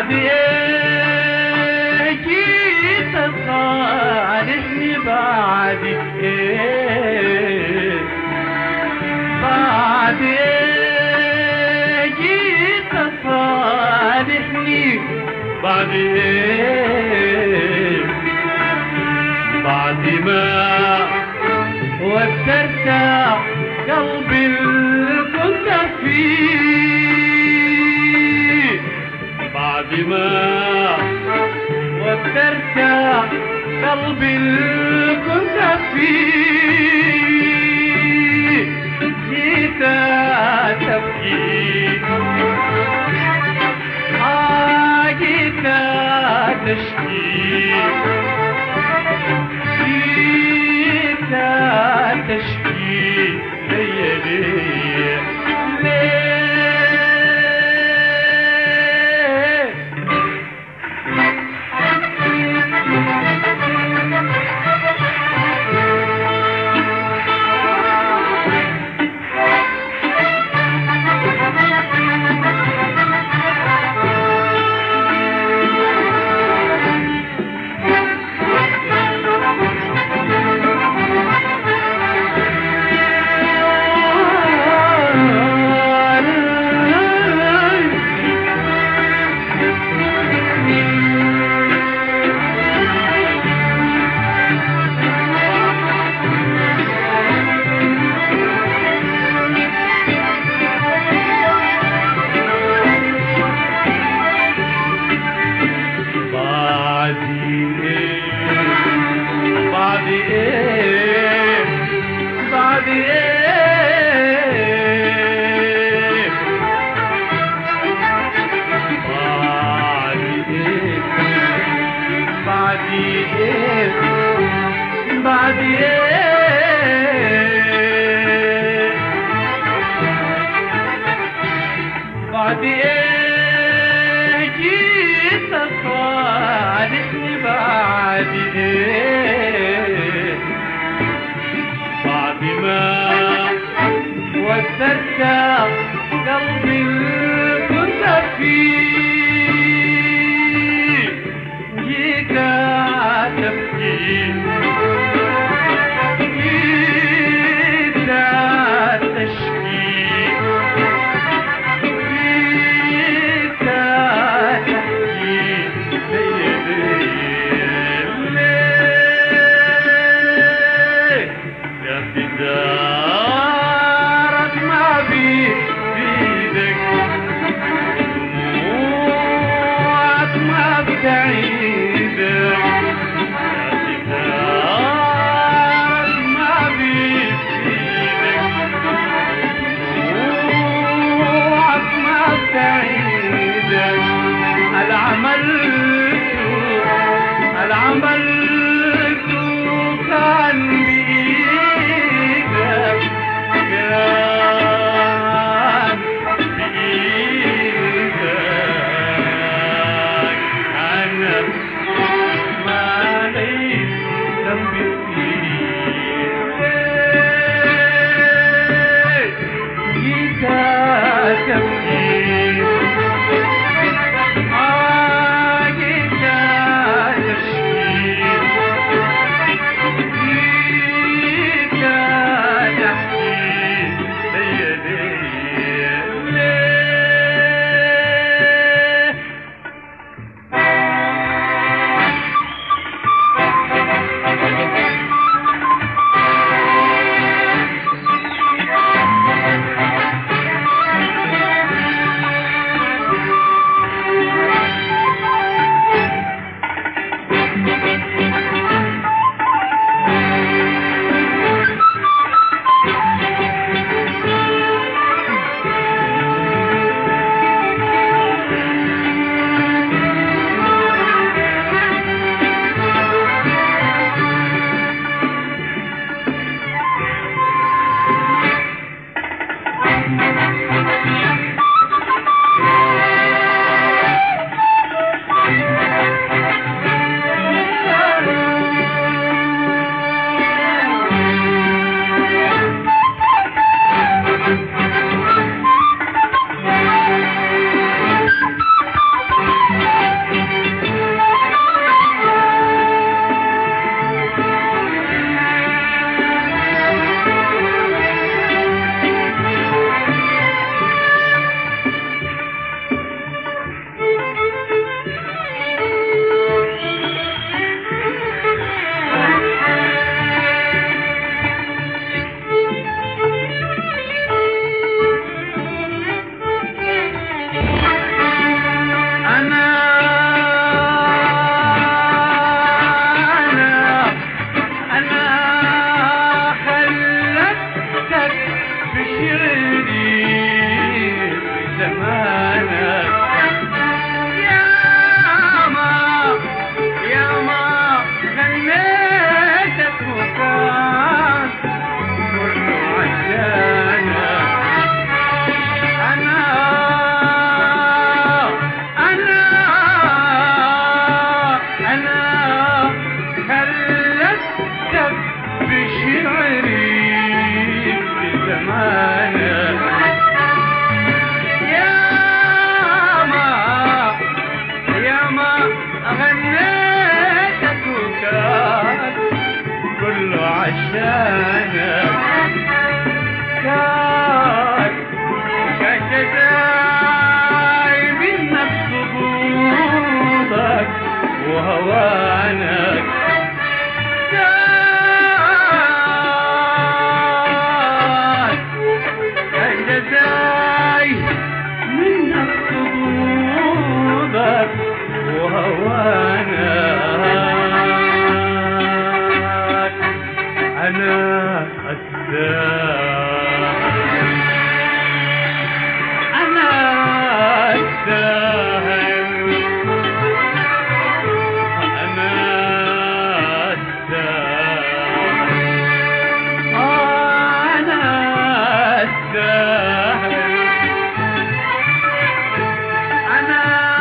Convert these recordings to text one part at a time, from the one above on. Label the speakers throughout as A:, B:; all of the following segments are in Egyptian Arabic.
A: بعد ايه جيت تصالحني بعد ايه بعد ايه جيت تصالحني بعد ايه بعد ما وترت قلبي اللي كنت فيه بعد ما وترت قلبي اللي كنت فيه جيت تبكي آه جيت تشكي جيت تشكي لي ليه ليه بعدي ايه بعد ايه بعد ايه بعد ايه بعد ايه بعد ايه بعد ايه جيت تصالحني بعد ايه بعد ما وترت قلبي اللي كنت فيه جيت تبكي جيت تشكي ما في في ايدك بشعري بزمانك يا ما يا ما غنيتك وكان كله عشانك أنا أنا أنا خلصتك بشعري بزمانك يا ما يا ما غنيتك وكان كله عشانك كان كان جزاي منك صدودك وهوانك كان كان جزاي منك صدودك وهوانك أنا أستاهل أنا أستاهل أنا أستاهل أنا أستاهل أنا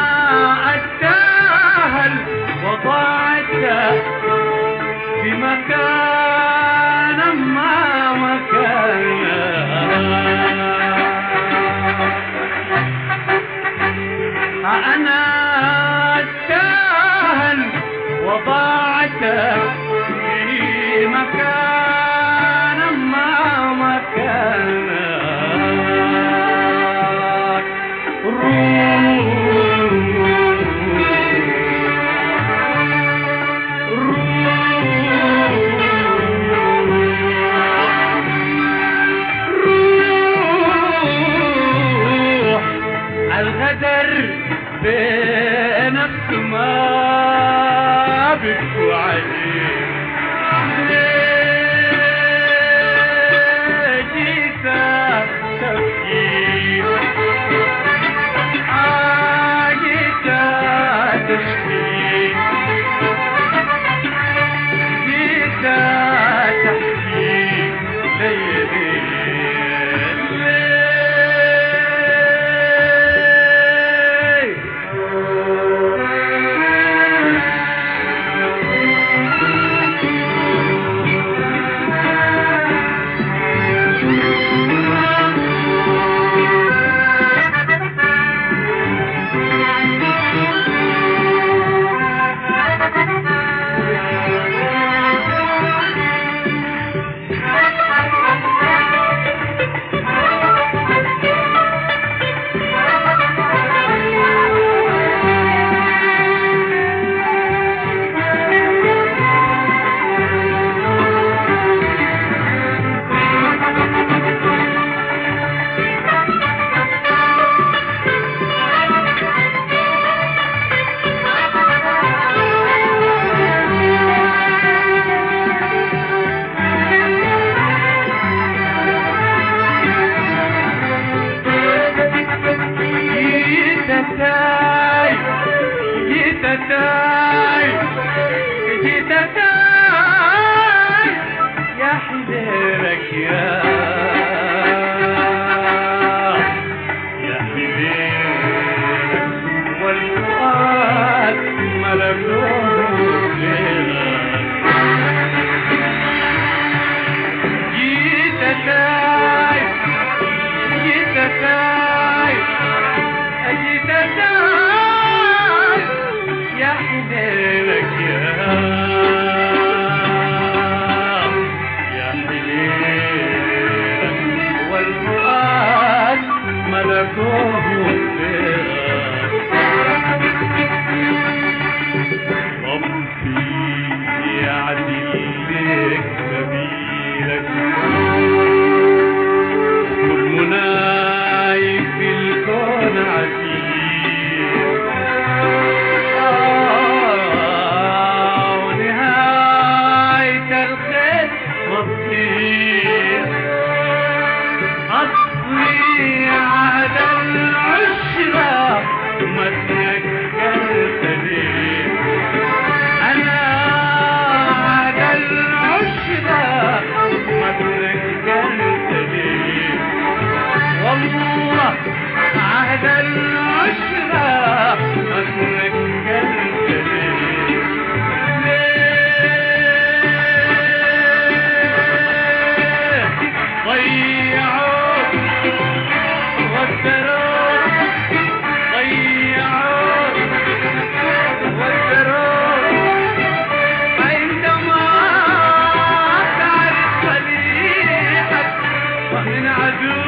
A: أستاهل وضعتك في مكان ما مكانك أنا أستاهل وضعتك في مكان ما مكانك روح الغدر بنفس ما بكوا عليه ليه جيت تفكير آه جيت تشكي جيت تحكي ليلي ليه ومن عدو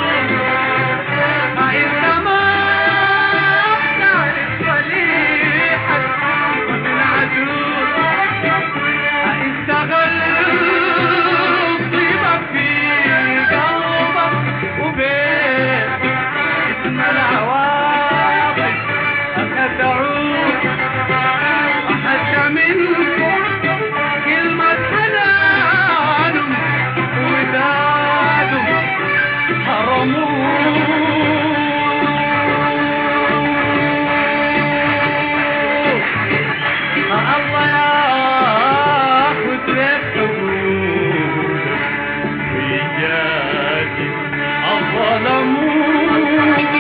A: أنت ما تعرف صليحك ومن عدو استغل طيبك في قلبك وبين اسم العواقب أنك تعود حتى من كلمة حنان وداد حرموه الله ياخذ الحبوب ويجازي الظلمون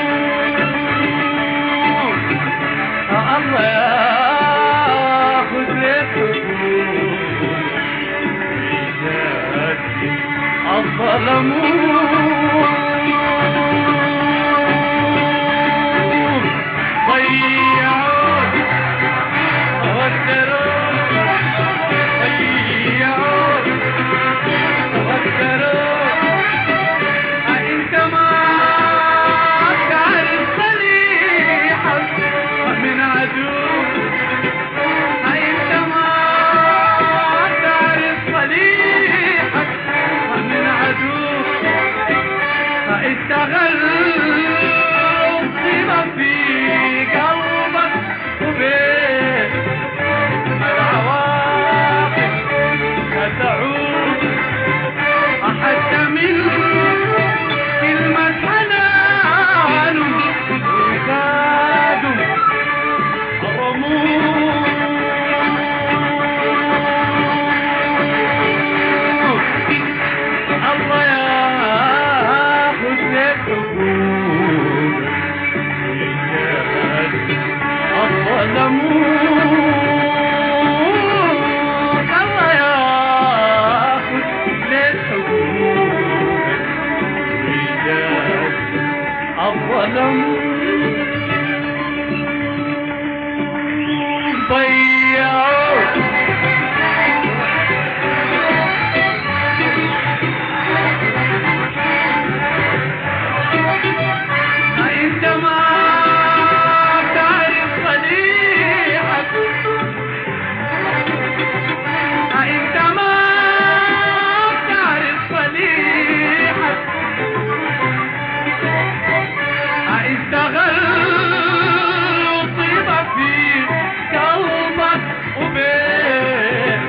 A: الله ياخذ الحبوب ويجازي الظلمون ضيعوا وتروا ضيعوا وتروا أنت ما تعرف صليحك من عدو أنت ما تعرف صليحك من عدو استغل الطيبة في قلبك وبين العواقب ستعود حتى من كلمة حنان وزاد رموز الله ياخذ الحبوب ويجازي الظلمون الله ياخذ للحبوب ويجازي الظلمون ضيعوا أنت ما تعرف صليحك أنت ما تعرف صليحك استغل طيبة في قلبك وبين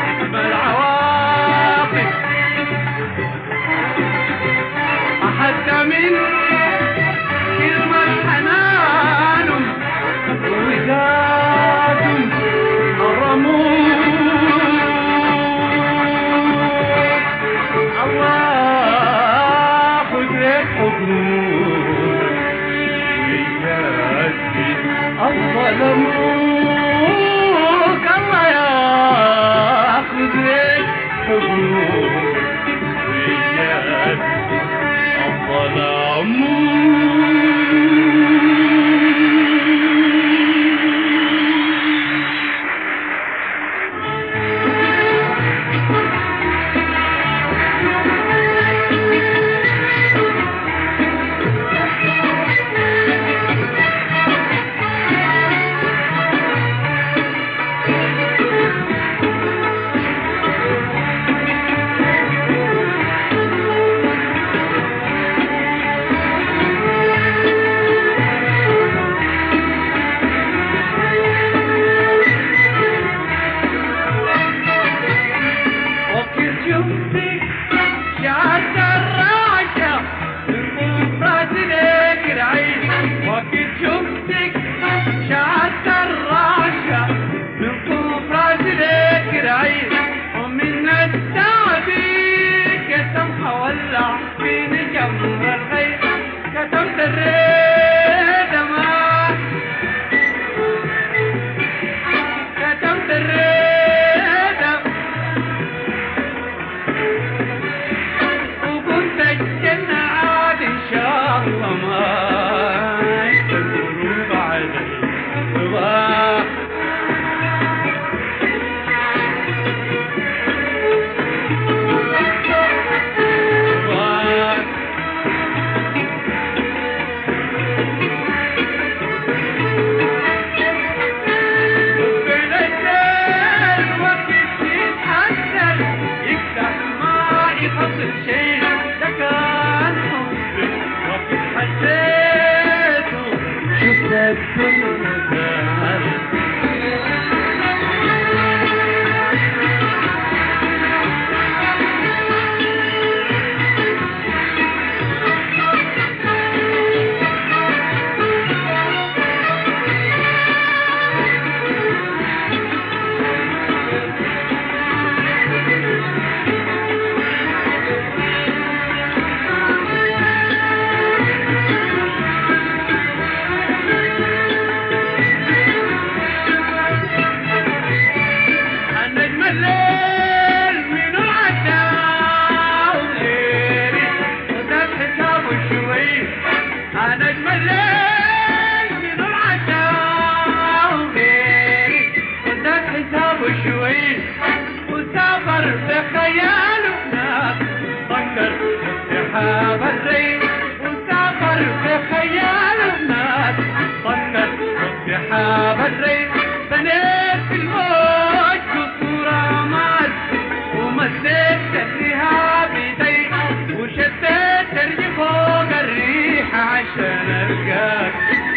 A: العواقب حتى من كلمة حنان وداد حرموك الله خذ لك حضور ويجازي الظلموك الله ياخذ لك حضور ويجازي الظلمون أنا أجمل ليل من العشاء وغيري وزاد حسابه شوي وسافر بخياله ناس فكر بسحاب الريح وسافر بخياله ناس فكر بسحاب الريح بنيت في الموج قصور عماد ومسيت الرها بيدي وشديت رجلي فوق الريح عشان القاك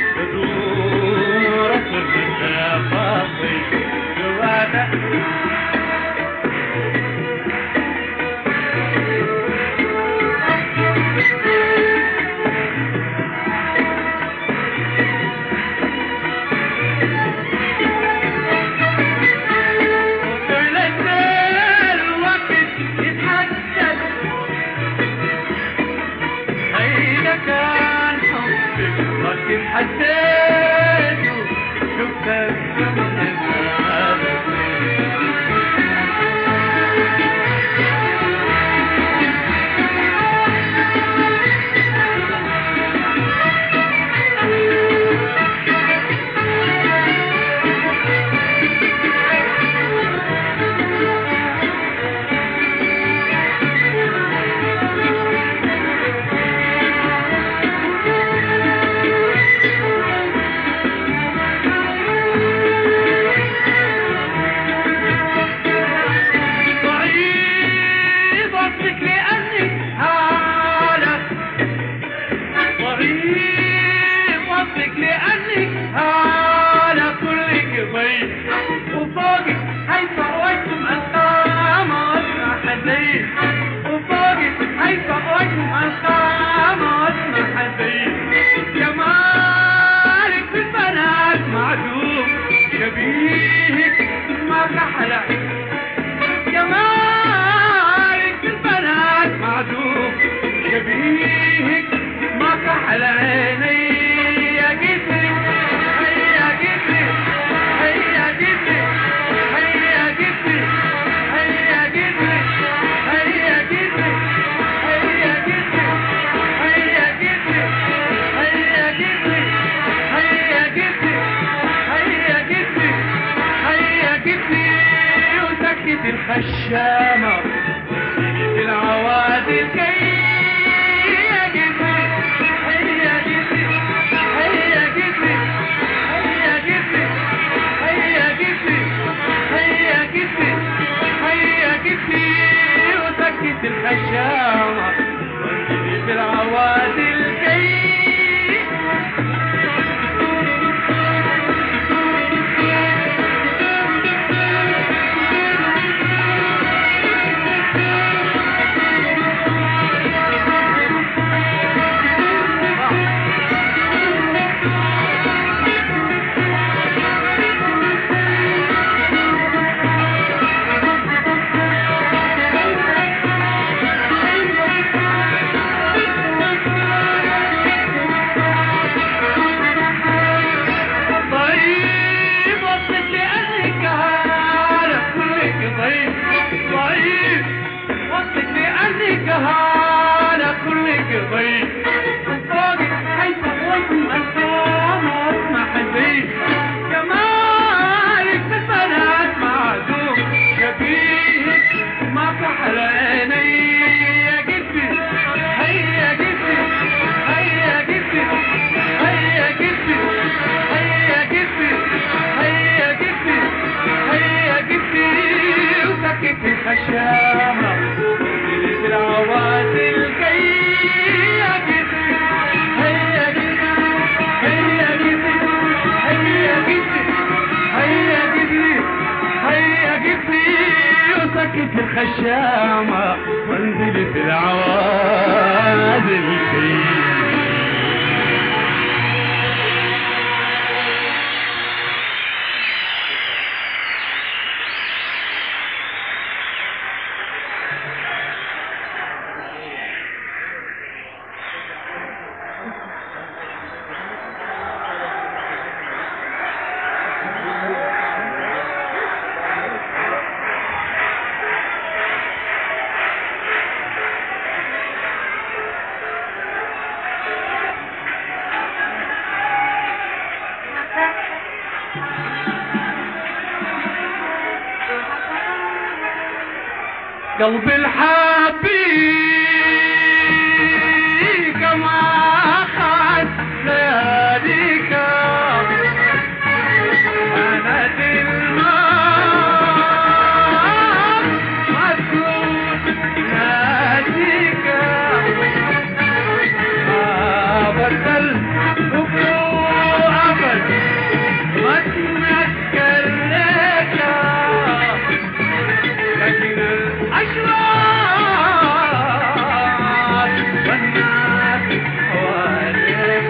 A: بدور كل فاضي جواتك وطلعت الوقت يتحدد أين كان حبك لكن حسيت شفتك من الأبد ضعيف أصلك لأني هالة ضعيف أصلك لأني هالة كلك ضيف وفوقي حيث أوجتم ألقام واسمع حديث وفوقي حيث أوجتم ألقام واسمع حديث جمالك في البنات معدوم شبيهك ما كحلة جمالك في البنات معدوم شبيهك ما كحل عيني يا قدري هيا قدري هيا قدري هيا قدري هيا قدري هيا قدري هيا قدري هيا قدري هيا قدري هيا قدري هيا قدري هيا قدري وسكت الخشامة في العوادي كي هيا قدري هيا قدري هيا قدري هيا قدري هيا قدري هيا قدري هيا قدري وسكت الخشامة وانزلي في العوادي الكي ضعيف وصلت لأنك هالة كلك ضعيف ضعيف وصلت لأنك هالة كلك ضعيف وفوقك حيث وجه أسام واسمع حديث جمالك في البنات معدوم شبيهك ما كحل عيني يا قدي هيا قدي هيا قدي هيا قدي هيا قدي هيا قدي هيا قدي وسكت الخشامة وانزلي في العوادل كي يا قدي هيا قدي هيا قدي هيا قدي هيا قدي هيا قدي وسكت الخشامة وانزلي في العوادل كي قلبي الحبيب ما خان لياليك كانت الماء ما تكون ناسيك أبد البكوء أبد ما تنكر لك لكن الأشرار والناس حواليك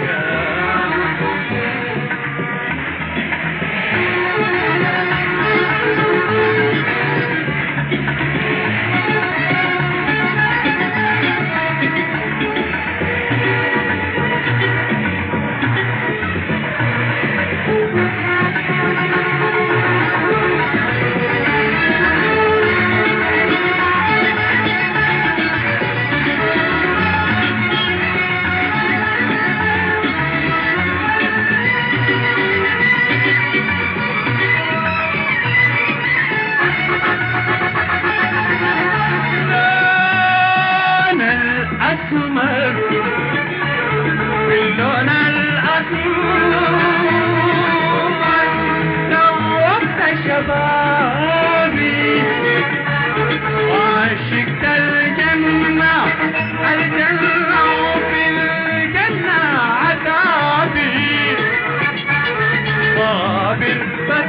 A: اللون الأسمر اللون الأسمر نورت شبابي وعشقت الجنة الجنة وفي الجنة عذابي صابر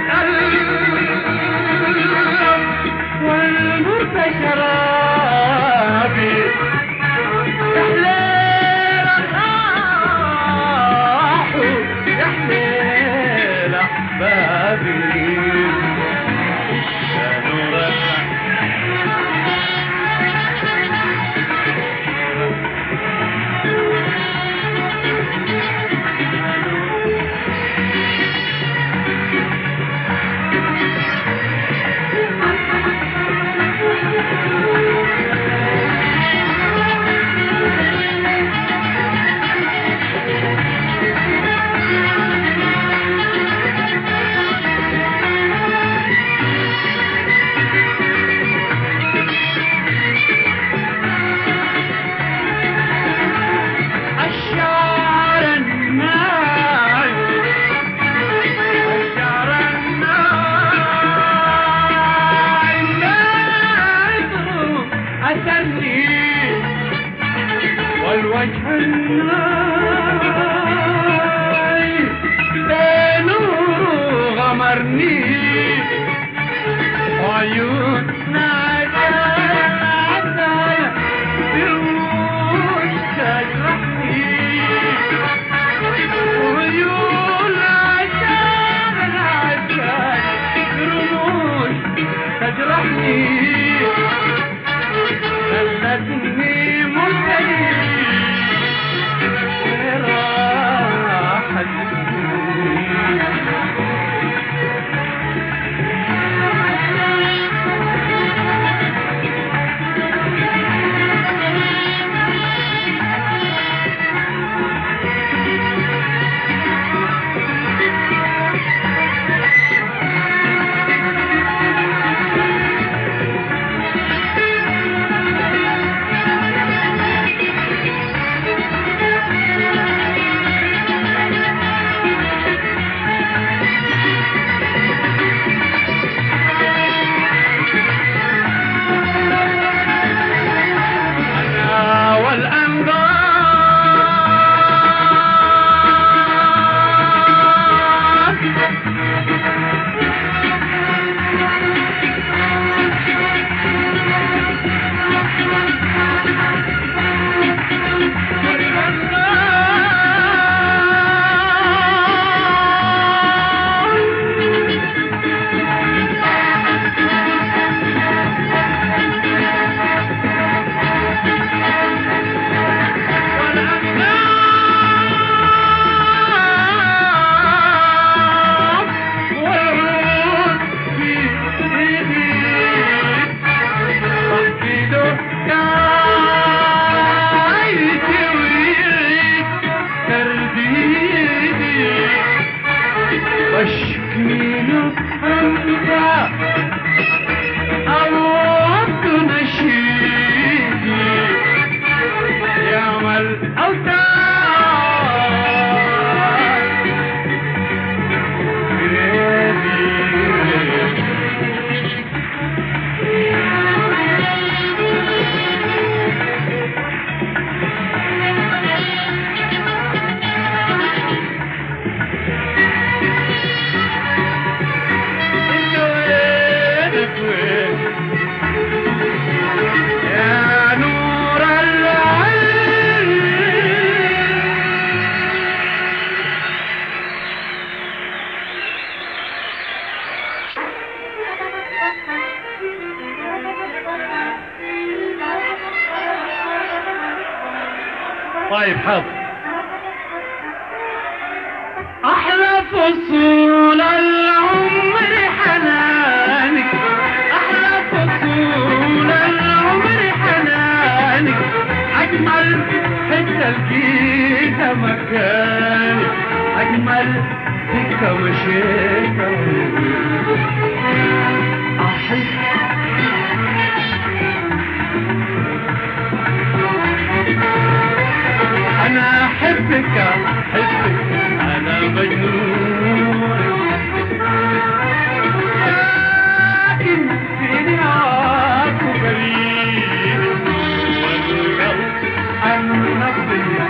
A: بتألم والمرت شرابي يحليل الراح يحليل أحبابي يا نور العين الشعر الناعم الشعر الناعم ناعم أسرني والوجه الناعم بنور غمرني وعيون نعسانا برموش تجرحني وعيون نعسانا نعسانا برموش تجرحني خلتني مستني راحة الدنيا الحظ أحلى فصول العمر حنانك أحلى فصول العمر حنانك أجمل حتة لقيتها مكانك أجمل سكة مشيتها أحس أنا أحبك أحبك أنا مجنون لكن فيني أكو بريد والقلب النبض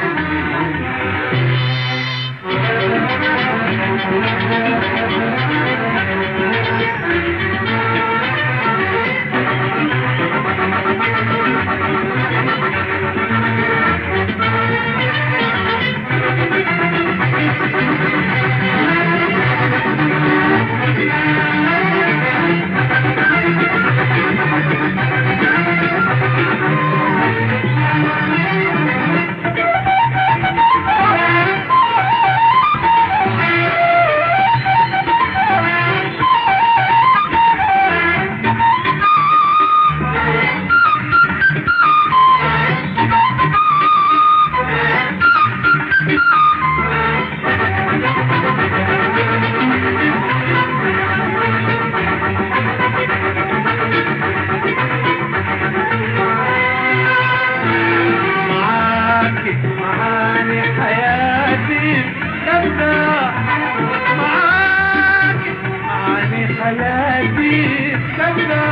A: معاك معاني حياتي تبدا معاك معاني حياتي تبدا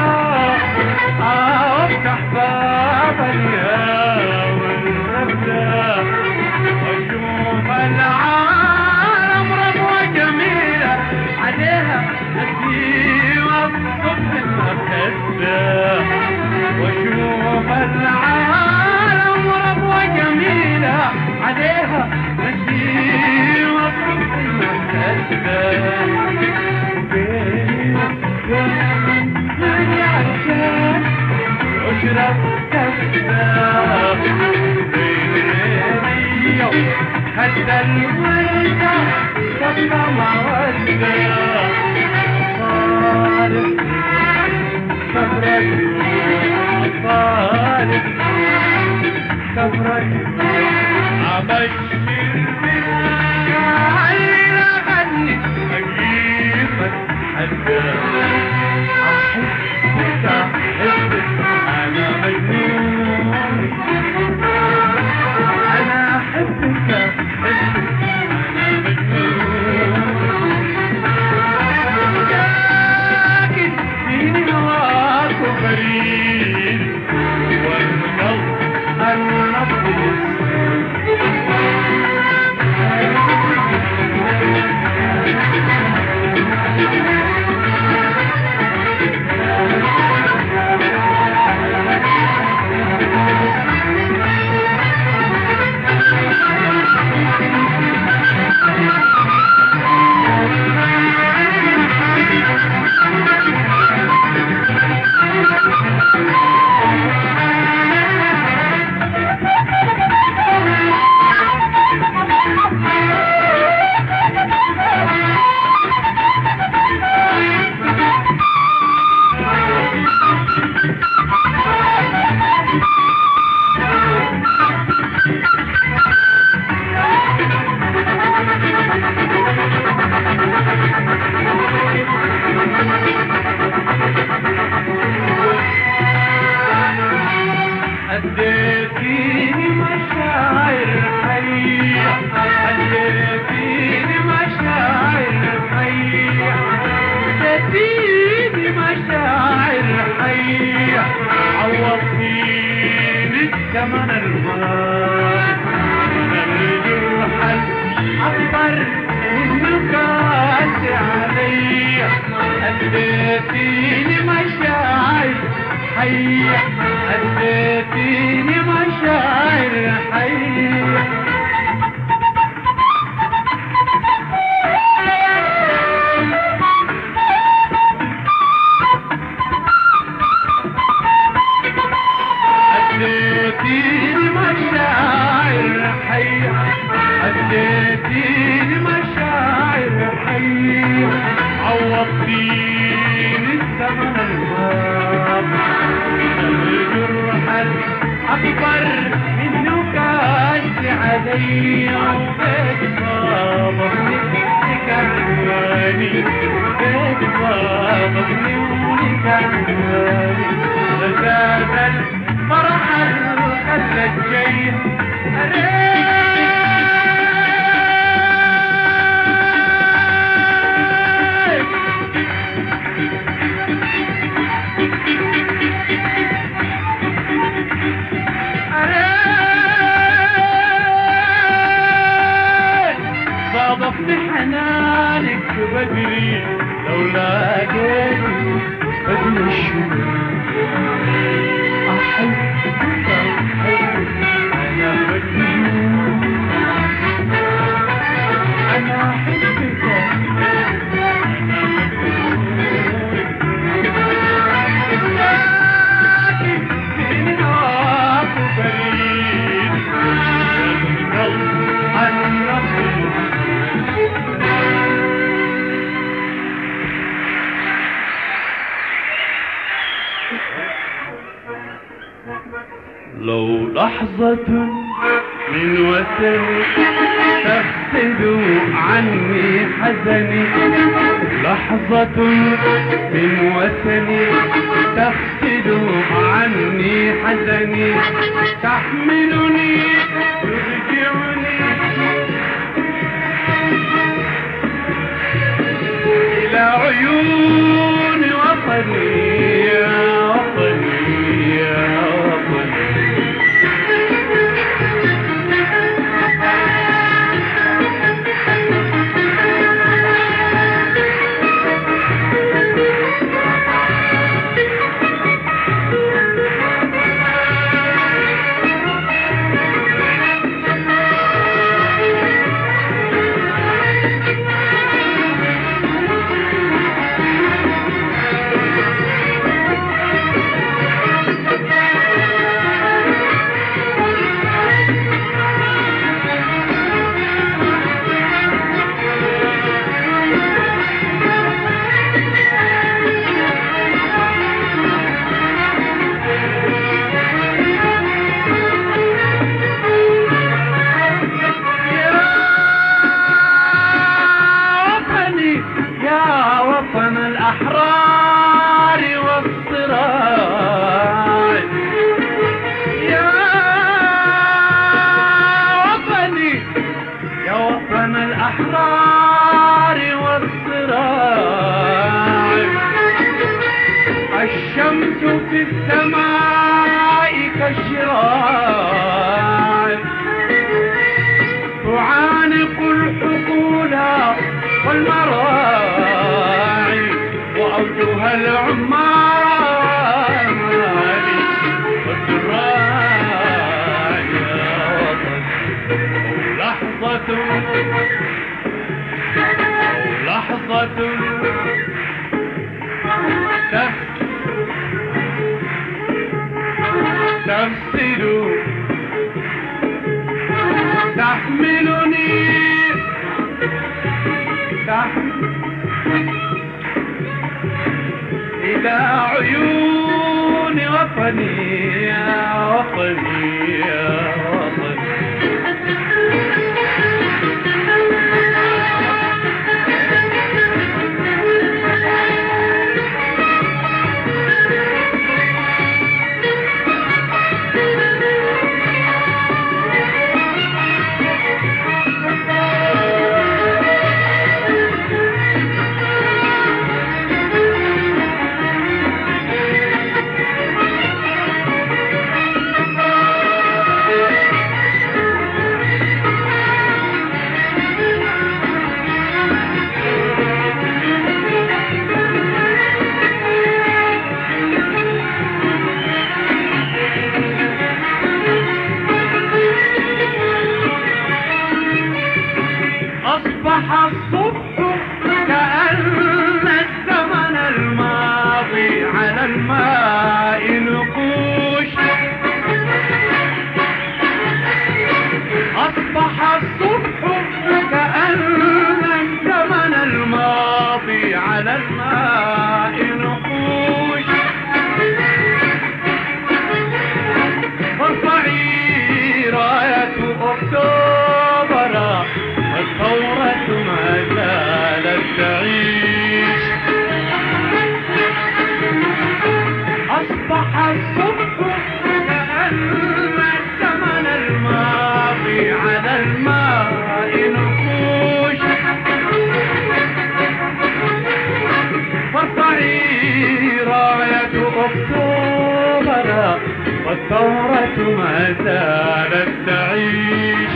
A: افتح باب اليوم ونبدا واشوف العالم ربوة جميلة عليها نسيمة الصبح المخدة واشوف العالم ربوة جميلة عليها نسيمة الصبح المخدة وبيني وبين عشان اشرب كفة بيني حتى الوردة تبقى مودة صارت صبرك صارت صبرك أبشر بك عين غني أجيبك حتى أحبك أحبك أنا مجنون أنا أحبك أحبك أنا مجنون لكن فيني هواك بريد والقلب النبض أديتيني مشاعر حية أديتيني مشاعر حية أديتيني مشاعر حية عوضتيني ثمن المال الجرح الأكبر منه كاس علي أديتيني مشاعر حية أديتيني مشاعر حية أديتيني مشاعر حية اديتيني مشاعر حية عوضتيني الزمن الماضي الجرح الأكبر منه كان علي وبيت بابا كرماني بيت بابا كرماني زاد الفرح الخلة الجاي صادفني حنانك بدري لو لاقيت بدري الشوق أحبك أحبك أنا مجنون أنا أحبك لكن من هواك بريد القلب عن ربي لو لحظة من وثني تفسد عني حزني لحظة من وثني تفسد عني حزني تحملني ترجعني إلى عيون وطني يا وطني يا وطني يا وطني يا وطن الأحرار والصراع يا وطني يا وطن الأحرار والصراع الشمس في السماء كالشراع تعانق الحقول والمراعي وأوجها العمال والزراع يا وطن أو لحظة أو لحظة تف- تفصل تحملني تحمل إلى عيون وطني يا وطني يا وطني أصبح الصبح كأن الزمن الماضي على الماء نقوش أصبح الصبح الثورة ما زالت تعيش أصبح الصبح كأن الزمن الماضي على الماء نقوش فارفعي راية أكتوبر والثورة ما زالت تعيش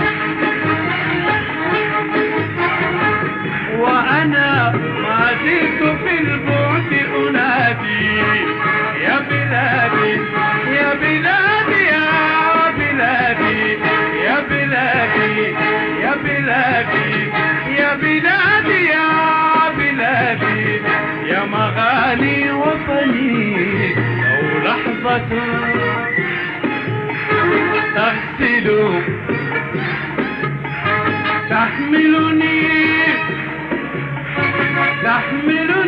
A: وأنا ما زلت في البعد أنادي يا بلادي يا بلادي يا بلادي يا بلادي يا بلادي يا بلادي يا بلادي يا مغالي وطني لو لحظة تغسل تحملني تحملني